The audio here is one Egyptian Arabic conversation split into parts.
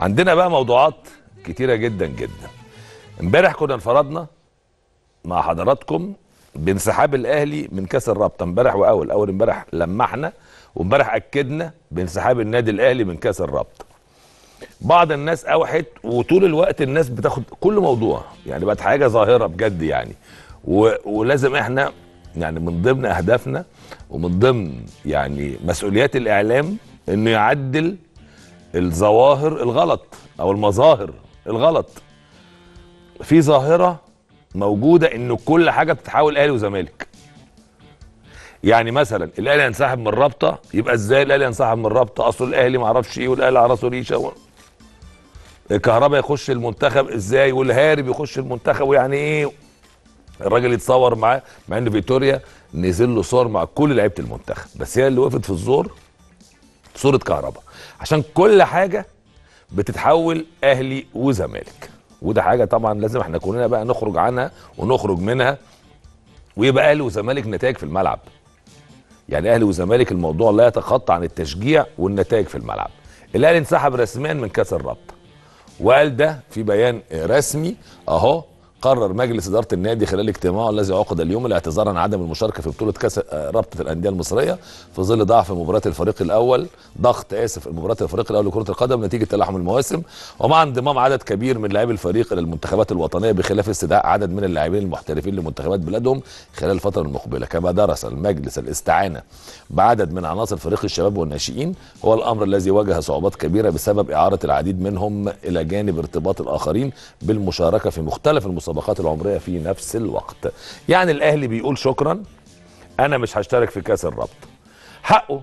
عندنا بقى موضوعات كتيره جدا جدا امبارح كنا انفردنا مع حضراتكم بانسحاب الاهلي من كاس الرابطه امبارح واول اول امبارح لمحنا وامبارح اكدنا بانسحاب النادي الاهلي من كاس الرابطه بعض الناس اوحت وطول الوقت الناس بتاخد كل موضوع يعني بقت حاجه ظاهره بجد يعني و... ولازم احنا يعني من ضمن اهدافنا ومن ضمن يعني مسؤوليات الاعلام انه يعدل الظواهر الغلط او المظاهر الغلط في ظاهره موجوده انه كل حاجه بتتحول اهلي وزمالك يعني مثلا الاهلي هينسحب من الرابطه يبقى ازاي الاهلي هينسحب من الرابطه اصل الاهلي ما اعرفش ايه والاهلي على راسه ريشه و... الكهرباء يخش المنتخب ازاي والهارب يخش المنتخب ويعني ايه الراجل يتصور معاه مع ان فيتوريا نزل له صور مع كل لعيبه المنتخب بس هي اللي وقفت في الزور صوره كهرباء عشان كل حاجه بتتحول اهلي وزمالك وده حاجه طبعا لازم احنا كلنا بقى نخرج عنها ونخرج منها ويبقى اهلي وزمالك نتائج في الملعب يعني اهلي وزمالك الموضوع لا يتخطى عن التشجيع والنتائج في الملعب الاهلي انسحب رسميا من كاس الرابطه وقال ده في بيان رسمي اهو قرر مجلس اداره النادي خلال اجتماعه الذي عقد اليوم الاعتذار عن عدم المشاركه في بطوله كاس رابطه الانديه المصريه في ظل ضعف مباراه الفريق الاول ضغط اسف مباراه الفريق الاول لكره القدم نتيجه تلاحم المواسم ومع انضمام عدد كبير من لاعبي الفريق الى المنتخبات الوطنيه بخلاف استدعاء عدد من اللاعبين المحترفين لمنتخبات بلادهم خلال الفتره المقبله كما درس المجلس الاستعانه بعدد من عناصر فريق الشباب والناشئين هو الامر الذي واجه صعوبات كبيره بسبب اعاره العديد منهم الى جانب ارتباط الاخرين بالمشاركه في مختلف المسابقات العمريه في نفس الوقت يعني الاهلي بيقول شكرا انا مش هشترك في كاس الرابطه حقه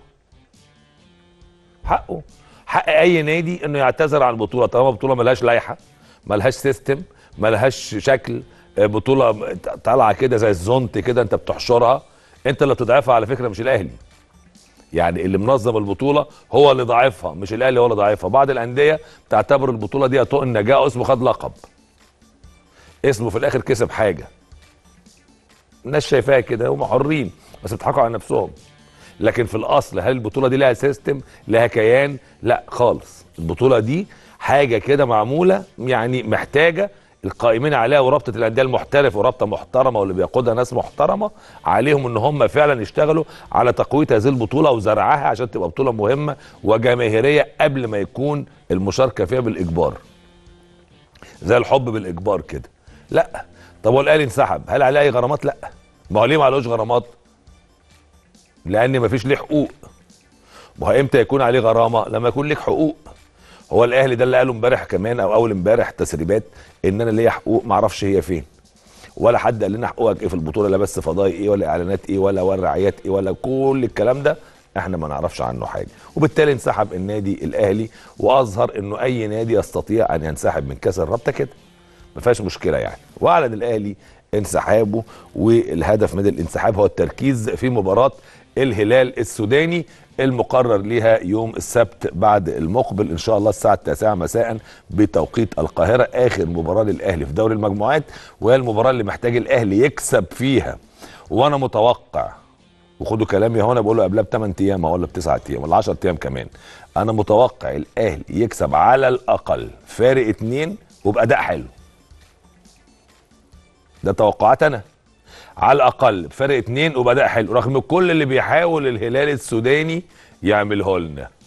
حقه حق اي نادي انه يعتذر عن البطوله طالما بطوله ملهاش لائحه ملهاش سيستم ملهاش شكل بطوله طالعه كده زي الزونت كده انت بتحشرها انت اللي بتضعفها على فكره مش الاهلي يعني اللي منظم البطوله هو اللي ضعيفها مش الاهلي هو اللي ضعيفها بعض الانديه تعتبر البطوله دي طوق النجاه اسمه خد لقب اسمه في الاخر كسب حاجه الناس شايفاها كده هم حرين بس بيضحكوا على نفسهم لكن في الاصل هل البطوله دي لها سيستم لها كيان لا خالص البطوله دي حاجه كده معموله يعني محتاجه القائمين عليها ورابطه الانديه المحترفه ورابطه محترمه واللي بيقودها ناس محترمه عليهم ان هم فعلا يشتغلوا على تقويه هذه البطوله وزرعها عشان تبقى بطوله مهمه وجماهيريه قبل ما يكون المشاركه فيها بالاجبار زي الحب بالاجبار كده لا طب هو الاهلي انسحب هل عليه اي غرامات لا ما هو ليه ما عليهوش غرامات لان ما فيش ليه حقوق ما هو امتى يكون عليه غرامه لما يكون ليك حقوق هو الاهلي ده اللي قاله امبارح كمان او اول امبارح تسريبات ان انا ليا حقوق ما اعرفش هي فين ولا حد قال لنا حقوقك ايه في البطوله لا بس فضائي ايه ولا اعلانات ايه ولا ولا رعايات ايه ولا كل الكلام ده احنا ما نعرفش عنه حاجه وبالتالي انسحب النادي الاهلي واظهر انه اي نادي يستطيع ان ينسحب من كاس الرابطه كده ما فيهاش مشكله يعني واعلن الاهلي انسحابه والهدف من الانسحاب هو التركيز في مباراه الهلال السوداني المقرر لها يوم السبت بعد المقبل ان شاء الله الساعه التاسعة مساء بتوقيت القاهره اخر مباراه للاهلي في دوري المجموعات وهي المباراه اللي محتاج الاهلي يكسب فيها وانا متوقع وخدوا كلامي هنا بقوله قبلها بثمان ايام ولا بتسعة ايام ولا 10 ايام كمان انا متوقع الاهلي يكسب على الاقل فارق اتنين وباداء حلو ده توقعات انا على الاقل بفرق اتنين وباداء حلو رغم كل اللي بيحاول الهلال السوداني يعمله لنا